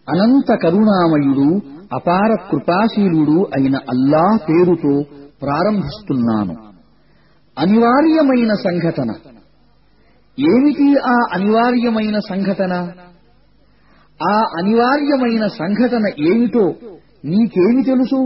అనంత కరుణామయుడు అపార కృపాశీలుడు అయిన అల్లాహ్ పేరుతో ప్రారంభిస్తున్నాను అనివార్యమైన సంఘటన ఏమిటి ఆ అనివార్యమైన సంఘటన ఆ అనివార్యమైన సంఘటన ఏమిటో నీకేమి తెలుసు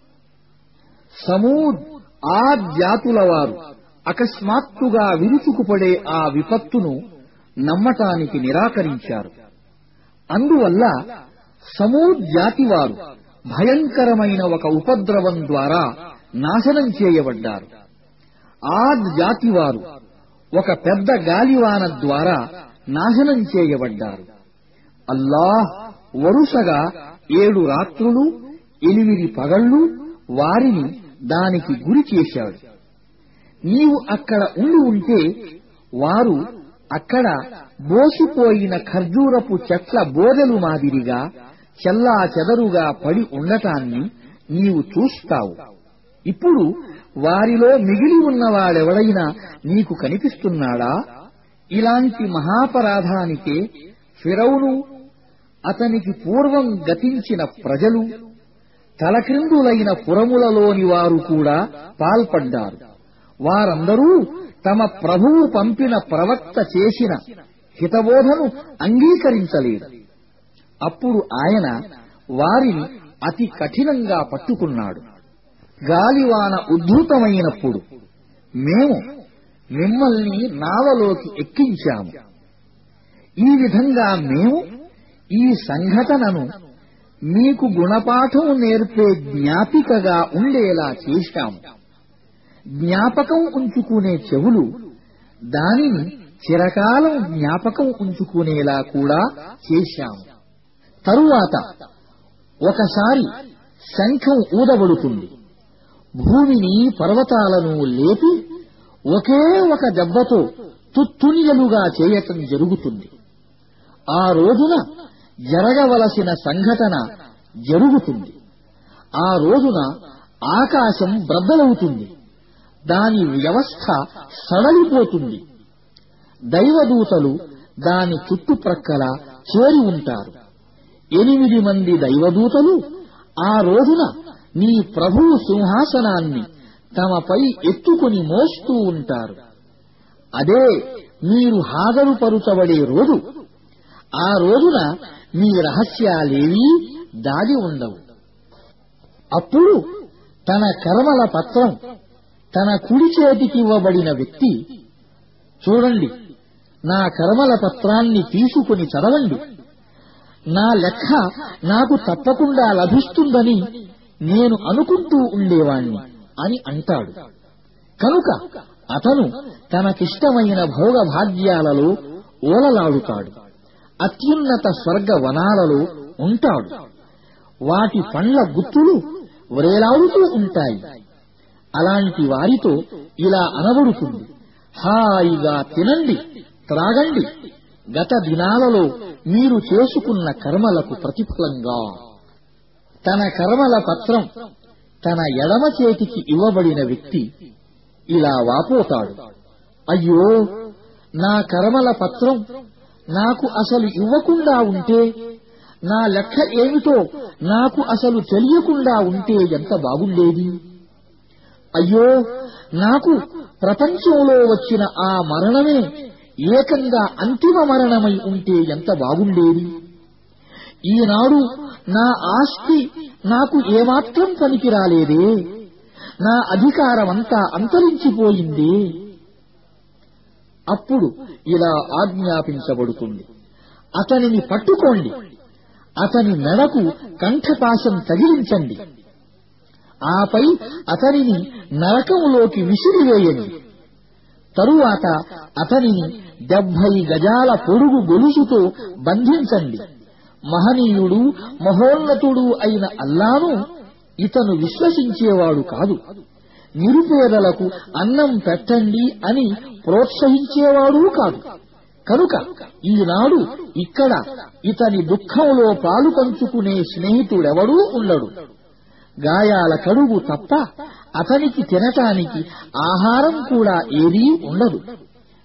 సమూద్ ఆ జాతుల వారు అకస్మాత్తుగా విరుచుకుపడే ఆ విపత్తును నమ్మటానికి నిరాకరించారు అందువల్ల సమూద్ జాతివారు భయంకరమైన ఒక ఉపద్రవం ద్వారా నాశనం చేయబడ్డారు ఆద్ జాతివారు ఒక పెద్ద గాలివాన ద్వారా నాశనం చేయబడ్డారు అల్లాహ్ వరుసగా ఏడు రాత్రులు ఎనిమిది పగళ్లు వారిని దానికి గురి చేశాడు నీవు అక్కడ ఉండి ఉంటే వారు అక్కడ బోసిపోయిన ఖర్జూరపు చెట్ల బోదెలు మాదిరిగా చెల్లా చెదరుగా పడి ఉండటాన్ని నీవు చూస్తావు ఇప్పుడు వారిలో మిగిలి ఉన్నవాడెవడైనా నీకు కనిపిస్తున్నాడా ఇలాంటి మహాపరాధానికే ఫిరౌను అతనికి పూర్వం గతించిన ప్రజలు తలక్రిందులైన పురములలోని వారు కూడా పాల్పడ్డారు వారందరూ తమ ప్రభువు పంపిన ప్రవక్త చేసిన హితబోధను అంగీకరించలేదు అప్పుడు ఆయన వారిని అతి కఠినంగా పట్టుకున్నాడు గాలివాన ఉద్ధృతమైనప్పుడు మేము మిమ్మల్ని నావలోకి ఎక్కించాము ఈ విధంగా మేము ఈ సంఘటనను మీకు గుణపాఠం నేర్పే జ్ఞాపికగా ఉండేలా చేశాము జ్ఞాపకం ఉంచుకునే చెవులు దానిని చిరకాలం జ్ఞాపకం ఉంచుకునేలా కూడా చేశాము తరువాత ఒకసారి శంఖం ఊదబడుతుంది భూమిని పర్వతాలను లేపి ఒకే ఒక దెబ్బతో తుత్తునియలుగా చేయటం జరుగుతుంది ఆ రోజున జరగవలసిన సంఘటన జరుగుతుంది ఆ రోజున ఆకాశం బ్రద్దలవుతుంది దాని వ్యవస్థ సడలిపోతుంది దైవదూతలు దాని చుట్టుప్రక్కల చేరి ఉంటారు ఎనిమిది మంది దైవదూతలు ఆ రోజున నీ ప్రభువు సింహాసనాన్ని తమపై ఎత్తుకుని మోస్తూ ఉంటారు అదే మీరు హాజరుపరుచబడే రోజు ఆ రోజున మీ రహస్యాలేవీ దాగి ఉండవు అప్పుడు తన కర్మల పత్రం తన కుడి చేతికివ్వబడిన వ్యక్తి చూడండి నా కర్మల పత్రాన్ని తీసుకుని చదవండి నా లెక్క నాకు తప్పకుండా లభిస్తుందని నేను అనుకుంటూ ఉండేవాణ్ణి అని అంటాడు కనుక అతను తనకిష్టమైన భోగభాగ్యాలలో ఓలలాడుతాడు అత్యున్నత స్వర్గ వనాలలో ఉంటాడు వాటి పండ్ల గుత్తులు వ్రేలాడుతూ ఉంటాయి అలాంటి వారితో ఇలా అనబడుతుంది హాయిగా తినండి త్రాగండి గత దినాలలో మీరు చేసుకున్న కర్మలకు ప్రతిఫలంగా తన కర్మల పత్రం తన ఎడమ చేతికి ఇవ్వబడిన వ్యక్తి ఇలా వాపోతాడు అయ్యో నా కర్మల పత్రం నాకు అసలు ఇవ్వకుండా ఉంటే నా లెక్క ఏమిటో నాకు అసలు తెలియకుండా ఉంటే ఎంత బాగుండేది అయ్యో నాకు ప్రపంచంలో వచ్చిన ఆ మరణమే ఏకంగా అంతిమ మరణమై ఉంటే ఎంత బాగుండేది ఈనాడు నా ఆస్తి నాకు ఏమాత్రం పనికి రాలేదే నా అధికారమంతా అంతరించిపోయింది అప్పుడు ఇలా ఆజ్ఞాపించబడుతుంది అతనిని పట్టుకోండి అతని మెడకు కంఠపాశం తగిలించండి ఆపై అతనిని నరకంలోకి విసిరివేయండి తరువాత అతనిని డెబ్బై గజాల పొడుగు గొలుసుతో బంధించండి మహనీయుడు మహోన్నతుడు అయిన అల్లాను ఇతను విశ్వసించేవాడు కాదు నిరుపేదలకు అన్నం పెట్టండి అని ప్రోత్సహించేవాడు కాదు కనుక ఈనాడు ఇక్కడ ఇతని దుఃఖంలో పాలు పంచుకునే స్నేహితుడెవడూ ఉండడు గాయాల కడుగు తప్ప అతనికి తినటానికి ఆహారం కూడా ఏదీ ఉండదు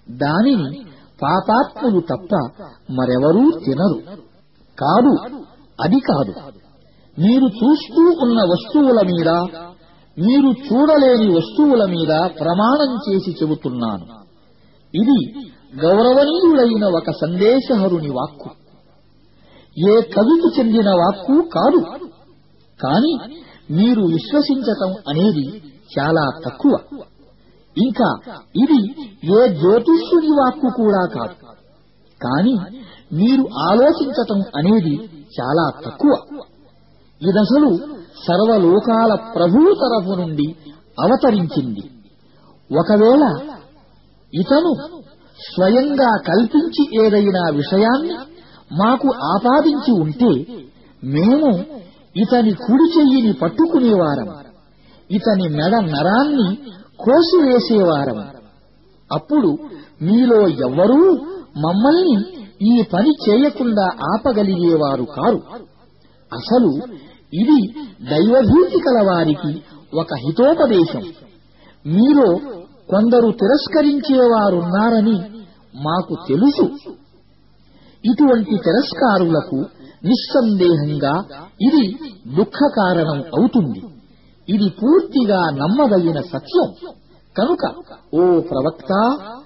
దానిని పాపాత్ములు తప్ప మరెవరూ తినరు కాదు అది కాదు మీరు చూస్తూ ఉన్న వస్తువుల మీద మీరు చూడలేని వస్తువుల మీద ప్రమాణం చేసి చెబుతున్నాను ఇది గౌరవనీయుడైన ఒక సందేశహరుని వాక్కు ఏ కవికి చెందిన వాక్కు కాదు కాని మీరు విశ్వసించటం అనేది చాలా తక్కువ ఇంకా ఇది ఏ జ్యోతిష్యుని వాక్కు కూడా కాదు కాని మీరు ఆలోచించటం అనేది చాలా తక్కువ ఇదసలు సర్వలోకాల ప్రభువు తరఫు నుండి అవతరించింది ఒకవేళ ఇతను స్వయంగా కల్పించి ఏదైనా విషయాన్ని మాకు ఆపాదించి ఉంటే మేము ఇతని కుడి చెయ్యిని పట్టుకునేవారం ఇతని మెడ నరాన్ని కోసివేసేవారం అప్పుడు మీలో ఎవ్వరూ మమ్మల్ని ఈ పని చేయకుండా ఆపగలిగేవారు కారు అసలు ఇది దైవభీతి కలవారికి ఒక హితోపదేశం మీలో కొందరు తిరస్కరించేవారున్నారని మాకు తెలుసు ఇటువంటి తిరస్కారులకు నిస్సందేహంగా ఇది దుఃఖ కారణం అవుతుంది ఇది పూర్తిగా నమ్మదగిన సత్యం కనుక ఓ ప్రవక్త